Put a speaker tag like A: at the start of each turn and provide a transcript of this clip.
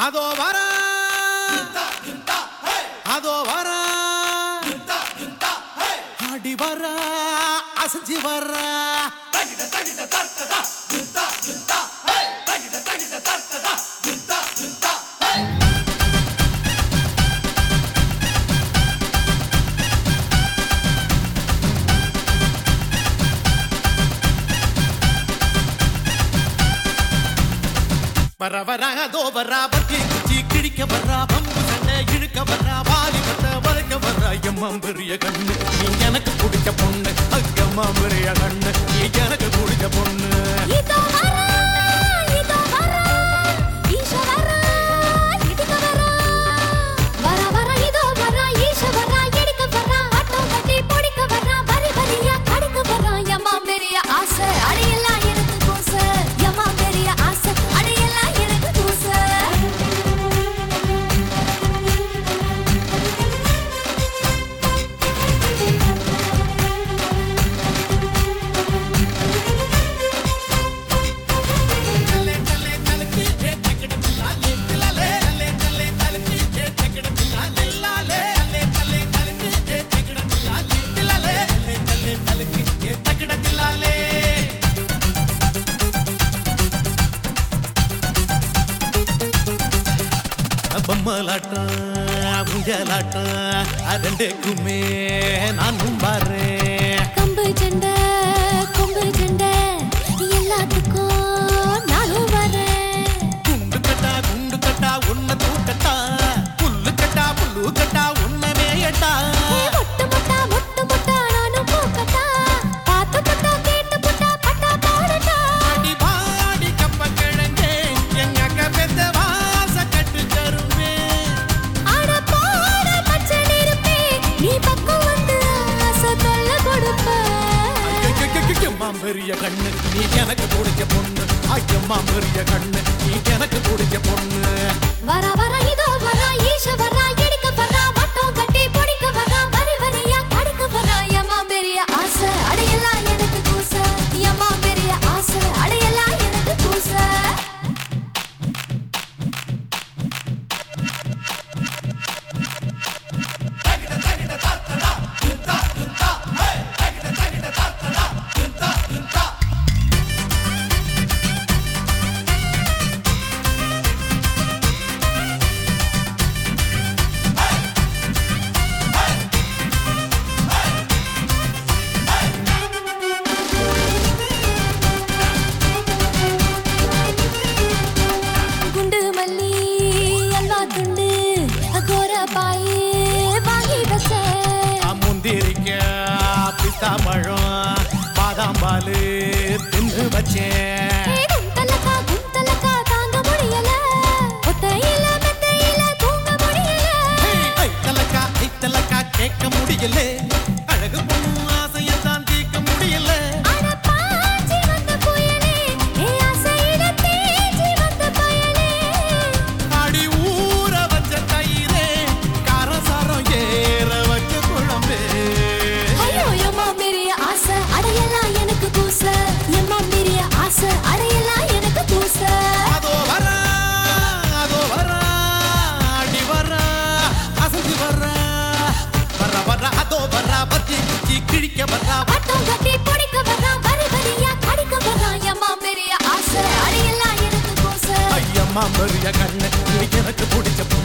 A: அதோ வர அதோ வர ஆடி வர அசைஞ்சு வர வர வர அதோ வரா பத்தி குச்சி கிழிக்க வர்றா பம்பு சண்டை இழுக்க வர்றா வாலி பட்ட வளைக்க வர்றா எம்மாம் பெரிய கண்ணு நீ எனக்கு பிடிச்ச பொண்ணு அக்கம்மா பெரிய கண்ணு நீ எனக்கு பிடிச்ச பொண்ணு
B: இதோ வரா இதோ வரா ஈஷ வரா இடுக்க வரா வரா வரா இதோ வரா ஈஷ வரா எடுக்க வரா ஆட்டோ கட்டி பொடிக்க வரா வரி வரியா கடிக்க வரா எம்மா பெரிய ஆசை அடையெல்லாம் எனக்கு கூச எம்மா பெரிய ஆசை அடையெல்லாம் எனக்கு கூச
A: பொம்மலாட்டம் ஊஞ்சலாட்டம் ரெண்டுக்குமே நானும் பாறேன்
B: கம்பு சண்டை கொம்பு சண்டை எல்லாத்துக்கும் நானும் வரேன்
A: குண்டு கட்டா குண்டு கட்டா உன்னை தூக்கட்டா புல்லு கட்டா புல்லு கட்டா உன்னை மேயட்டா
B: ஏ மொட்டு மொட்டா மொட்டு மொட்டா நானும் பூக்கட்டா பார்த்து புட்டா கேட்டு புட்டா பட்டா பாடட்டா
A: அடி பாடி கப்ப கிழங்கே எங்க அக்கா பெத்த வாச கட்டு தருவே
B: ஆட பாட பச்சை நெருப்பே நீ பக்கம் வந்து ஆசை தொல்ல கொடுப்ப
A: ஐயம்மா பெரிய கண்ணு நீ எனக்கு பிடிச்ச பொண்ணு ஐயம்மா பெரிய கண்ணு நீ எனக்கு பிடிச்ச பொண்ணு
B: வர வர இதோ வரா ஈஷ வரா எடுக்க வரா வட்டம் கட்டி பொடிக்க வரா வரி வரியா கடுக்க வரா எம்மா பெரிய ஆசை அடையெல்லாம் எனக்கு கூச எம்மா பெரிய ஆசை அடையெல்லாம் எனக்கு கூச குண்டு மல்லி அல்வா துண்டு கோர பாயே வாங்கி வச்சேன்
A: முந்திரிக்க பிஸ்தா பழம் பாதாம் பாலு தின்னு வச்சேன்
B: ஏ குந்தலக்கா குந்தலக்கா தாங்க முடியல ஒத்தையில மெத்தையில தூங்க முடியல
A: ஐத்தலக்கா ஐத்தலக்கா கேட்க முடியல அழகு பொண்ணு ஆசையத்தான் தீர்க்க முடியல
B: அட பாஞ்சி வந்த புயலே ஏ ஆசையில தேஞ்சி வந்த பயலே
A: அடி ஊற வச்ச தயிரே கரசரம் ஏற வச்ச குழம்பே
B: ஐயோ எம்மா பெரிய ஆசை அடையலாம் எனக்கு கூச எம்மா பெரிய ஆசை அடையலாம் எனக்கு கூச
A: அதோ வர அதோ வர அடி வர அசைஞ்சு வர வர வர அதோ வர பத்தி குச்சி கிழிக்க வர
B: பட்டம் கட்டி பொடிக்க வரா வரி வரியா கடிக்க வரா எம்மா பெரிய ஆசை அடையலாம் எனக்கு கூச
A: ஐயம்மா பெரிய கண்ணு நீ எனக்கு பிடிச்ச பொண்ணு